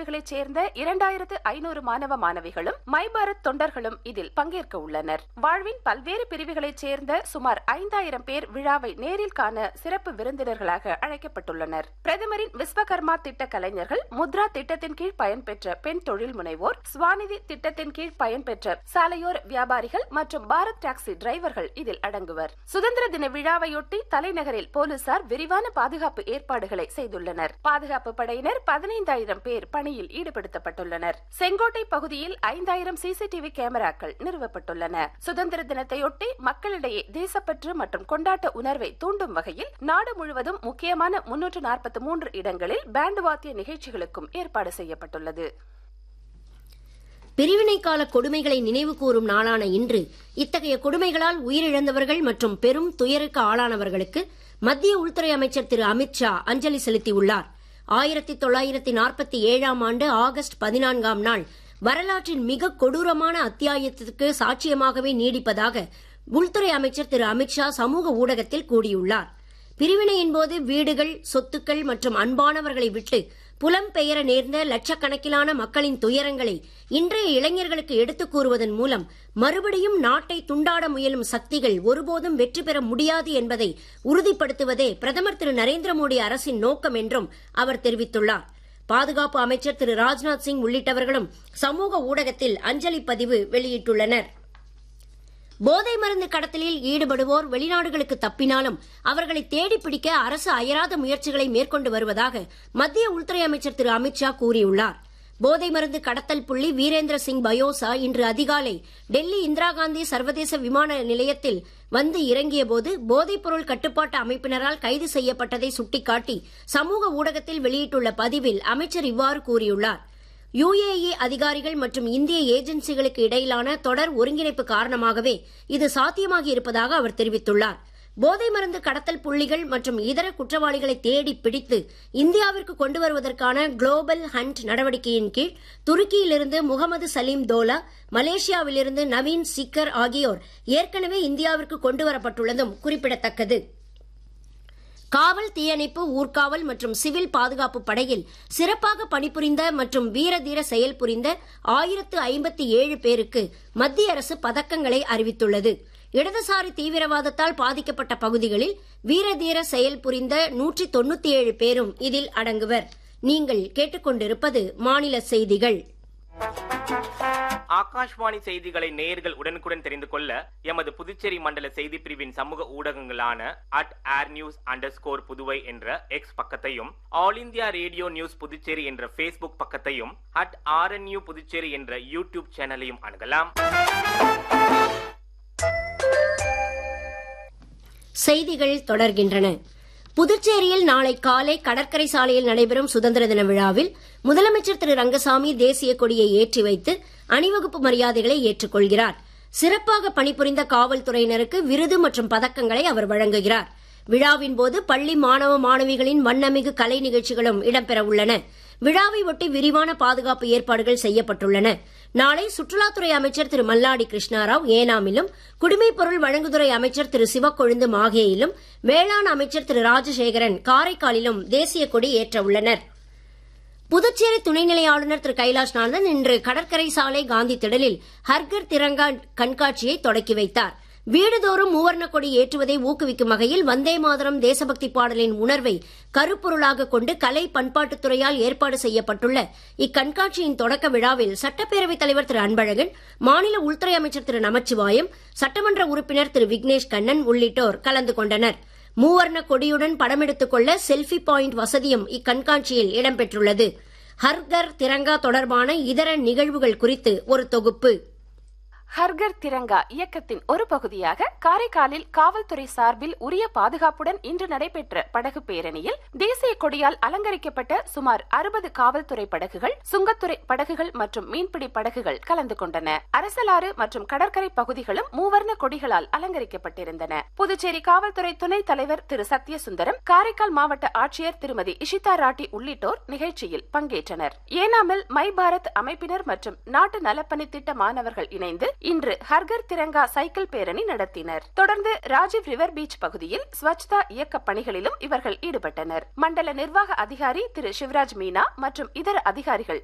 நாடுகளைச் சேர்ந்த இரண்டாயிரத்து ஐநூறு மாணவ மாணவிகளும் மை பாரத் தொண்டர்களும் இதில் பங்கேற்க உள்ளனர் வாழ்வின் பல்வேறு பிரிவுகளைச் சேர்ந்த சுமார் ஐந்தாயிரம் பேர் விழாவை நேரில் காண சிறப்பு விருந்தினர்களாக அழைக்கப்பட்டுள்ளனர் பிரதமரின் விஸ்வகர்மா திட்ட கலைஞர்கள் முத்ரா திட்டத்தின் கீழ் பயன்பெற்ற பெண் தொழில் முனைவோர் ஸ்வாநிதி திட்டத்தின் கீழ் பயன்பெற்ற சாலையோர வியாபாரிகள் மற்றும் பாரத் டாக்ஸி டிரைவர்கள் இதில் அடங்குவர் சுதந்திர தின விழாவையொட்டி தலைநகரில் போலீசார் விரிவான பாதுகாப்பு ஏற்பாடுகளை செய்துள்ளனர் பாதுகாப்பு படையினர் பதினைந்தாயிரம் பேர் பணியில் ஈடுபடுத்தப்பட்டுள்ளனர் செங்கோட்டை பகுதியில் ஐந்தாயிரம் சிசிடிவி கேமராக்கள் நிறுவப்பட்டுள்ளன சுதந்திர தினத்தையொட்டி மக்களிடையே தேசப்பற்று மற்றும் கொண்டாட்ட உணர்வை தூண்டும் வகையில் நாடு முழுவதும் முக்கியமான முன்னூற்று நாற்பத்தி மூன்று இடங்களில் பேண்ட் வாத்திய நிகழ்ச்சிகளுக்கும் ஏற்பாடு செய்யப்பட்டுள்ளது பிரிவினை கால கொடுமைகளை நினைவு கூறும் நாளான இன்று இத்தகைய கொடுமைகளால் உயிரிழந்தவர்கள் மற்றும் பெரும் துயருக்கு ஆளானவர்களுக்கு மத்திய உள்துறை அமைச்சர் திரு அமித் ஷா அஞ்சலி செலுத்தியுள்ளார் ஆயிரத்தி தொள்ளாயிரத்தி நாற்பத்தி ஏழாம் ஆண்டு ஆகஸ்ட் பதினான்காம் நாள் வரலாற்றின் மிக கொடூரமான அத்தியாயத்திற்கு சாட்சியமாகவே நீடிப்பதாக உள்துறை அமைச்சர் திரு அமித் ஷா சமூக ஊடகத்தில் கூறியுள்ளார் பிரிவினையின் போது வீடுகள் சொத்துக்கள் மற்றும் அன்பானவர்களை விட்டு புலம்பெயர நேர்ந்த லட்சக்கணக்கிலான மக்களின் துயரங்களை இன்றைய இளைஞர்களுக்கு எடுத்துக் கூறுவதன் மூலம் மறுபடியும் நாட்டை துண்டாட முயலும் சக்திகள் ஒருபோதும் வெற்றி பெற முடியாது என்பதை உறுதிப்படுத்துவதே பிரதமர் திரு நரேந்திர மோடி அரசின் நோக்கம் என்றும் அவர் தெரிவித்துள்ளார் பாதுகாப்பு அமைச்சர் திரு ராஜ்நாத் சிங் உள்ளிட்டவர்களும் சமூக ஊடகத்தில் அஞ்சலி பதிவு வெளியிட்டுள்ளனர் போதை மருந்து கடத்தலில் ஈடுபடுவோர் வெளிநாடுகளுக்கு தப்பினாலும் அவர்களை தேடி பிடிக்க அரசு அயராத முயற்சிகளை மேற்கொண்டு வருவதாக மத்திய உள்துறை அமைச்சர் திரு அமித் ஷா கூறியுள்ளார் போதை மருந்து கடத்தல் புள்ளி வீரேந்திர சிங் பயோசா இன்று அதிகாலை டெல்லி இந்திரா காந்தி சர்வதேச விமான நிலையத்தில் வந்து இறங்கியபோது போதைப் பொருள் கட்டுப்பாட்டு அமைப்பினரால் கைது செய்யப்பட்டதை சுட்டிக்காட்டி சமூக ஊடகத்தில் வெளியிட்டுள்ள பதிவில் அமைச்சர் இவ்வாறு கூறியுள்ளார் யுஏஇ அதிகாரிகள் மற்றும் இந்திய ஏஜென்சிகளுக்கு இடையிலான தொடர் ஒருங்கிணைப்பு காரணமாகவே இது சாத்தியமாகி இருப்பதாக அவர் தெரிவித்துள்ளார் போதை மருந்து கடத்தல் புள்ளிகள் மற்றும் இதர குற்றவாளிகளை தேடி பிடித்து இந்தியாவிற்கு கொண்டு வருவதற்கான குளோபல் ஹண்ட் நடவடிக்கையின் கீழ் துருக்கியிலிருந்து முகமது சலீம் தோலா மலேசியாவிலிருந்து நவீன் சிக்கர் ஆகியோர் ஏற்கனவே இந்தியாவிற்கு கொண்டுவரப்பட்டுள்ளதும் குறிப்பிடத்தக்கது காவல் தீயணைப்பு ஊர்காவல் மற்றும் சிவில் பாதுகாப்பு படையில் சிறப்பாக பணிபுரிந்த மற்றும் வீர தீர செயல் புரிந்த ஆயிரத்து ஐம்பத்தி ஏழு பேருக்கு மத்திய அரசு பதக்கங்களை அறிவித்துள்ளது இடதுசாரி தீவிரவாதத்தால் பாதிக்கப்பட்ட பகுதிகளில் வீர தீர செயல் புரிந்த நூற்றி தொண்ணூத்தி ஏழு பேரும் இதில் அடங்குவர் நீங்கள் கேட்டுக்கொண்டிருப்பது மாநில செய்திகள் ஆகாஷ்வாணி செய்திகளை நேயர்கள் உடனுக்குடன் தெரிந்து கொள்ள எமது புதுச்சேரி மண்டல செய்தி பிரிவின் சமூக ஊடகங்களான at air news under score Puduvai என்ற எக்ஸ் பக்கத்தையும் all India radio news Puducherry என்ற ஃபேஸ்புக் பக்கத்தையும் அட் ஆர்என்யூ புதுச்சேரி என்ற யூடியூப் சேனலையும் அணுகலாம் செய்திகள் தொடர்கின்றன புதுச்சேரியில் நாளை காலை கடற்கரை சாலையில் நடைபெறும் சுதந்திர தின விழாவில் முதலமைச்சர் திரு ரங்கசாமி தேசிய கொடியை ஏற்றி வைத்து அணிவகுப்பு மரியாதைகளை ஏற்றுக்கொள்கிறார் சிறப்பாக பணிபுரிந்த காவல்துறையினருக்கு விருது மற்றும் பதக்கங்களை அவர் வழங்குகிறார் விழாவின் போது பள்ளி மாணவ மாணவிகளின் வண்ணமிகு கலை நிகழ்ச்சிகளும் இடம்பெற உள்ளன விழாவை ஒட்டி விரிவான பாதுகாப்பு ஏற்பாடுகள் செய்யப்பட்டுள்ளன நாளை சுற்றுலாத்துறை அமைச்சர் திரு மல்லாடி கிருஷ்ணாராவ் ஏனாமிலும் குடிமைப் பொருள் வழங்குதுறை அமைச்சர் திரு சிவக்கொழுந்து மாகேயிலும் வேளாண் அமைச்சர் திரு ராஜசேகரன் காரைக்காலிலும் தேசிய கொடி ஏற்ற உள்ளனர் புதுச்சேரி துணைநிலை ஆளுநர் திரு கைலாஷ்நாதன் இன்று கடற்கரை சாலை காந்தி திடலில் ஹர்கர் திரங்கா கண்காட்சியை தொடக்கி வைத்தார் வீடுதோறும் மூவர்ண கொடி ஏற்றுவதை ஊக்குவிக்கும் வகையில் வந்தே மாதரம் தேசபக்தி பாடலின் உணர்வை கருப்பொருளாக கொண்டு கலை பண்பாட்டுத்துறையால் ஏற்பாடு செய்யப்பட்டுள்ள இக்கண்காட்சியின் தொடக்க விழாவில் சட்டப்பேரவைத் தலைவர் திரு அன்பழகன் மாநில உள்துறை அமைச்சர் திரு நமச்சிவாயம் சட்டமன்ற உறுப்பினர் திரு விக்னேஷ் கண்ணன் உள்ளிட்டோர் கலந்து கொண்டனர் மூவர்ண கொடியுடன் படமெடுத்துக் கொள்ள செல்ஃபி பாயிண்ட் வசதியும் இக்கண்காட்சியில் இடம்பெற்றுள்ளது ஹர்கர் திரங்கா தொடர்பான இதர நிகழ்வுகள் குறித்து ஒரு தொகுப்பு ஹர்கர் திரங்கா இயக்கத்தின் ஒரு பகுதியாக காரைக்காலில் காவல்துறை சார்பில் உரிய பாதுகாப்புடன் இன்று நடைபெற்ற படகு பேரணியில் தேசிய கொடியால் அலங்கரிக்கப்பட்ட சுமார் அறுபது காவல்துறை படகுகள் சுங்கத்துறை படகுகள் மற்றும் மீன்பிடி படகுகள் கலந்து கொண்டன அரசலாறு மற்றும் கடற்கரை பகுதிகளும் மூவர்ண கொடிகளால் அலங்கரிக்கப்பட்டிருந்தன புதுச்சேரி காவல்துறை துணைத் தலைவர் திரு சத்யசுந்தரம் காரைக்கால் மாவட்ட ஆட்சியர் திருமதி இஷிதா ராட்டி உள்ளிட்டோர் நிகழ்ச்சியில் பங்கேற்றனர் ஏனாமில் மை பாரத் அமைப்பினர் மற்றும் நாட்டு நலப்பணி திட்ட மாணவர்கள் இணைந்து இன்று ஹர்கர் திரங்கா சைக்கிள் பேரணி நடத்தினர் தொடர்ந்து ராஜீவ் ரிவர் பீச் பகுதியில் ஸ்வச்தா இயக்க பணிகளிலும் இவர்கள் ஈடுபட்டனர் மண்டல நிர்வாக அதிகாரி திரு சிவராஜ் மீனா மற்றும் இதர அதிகாரிகள்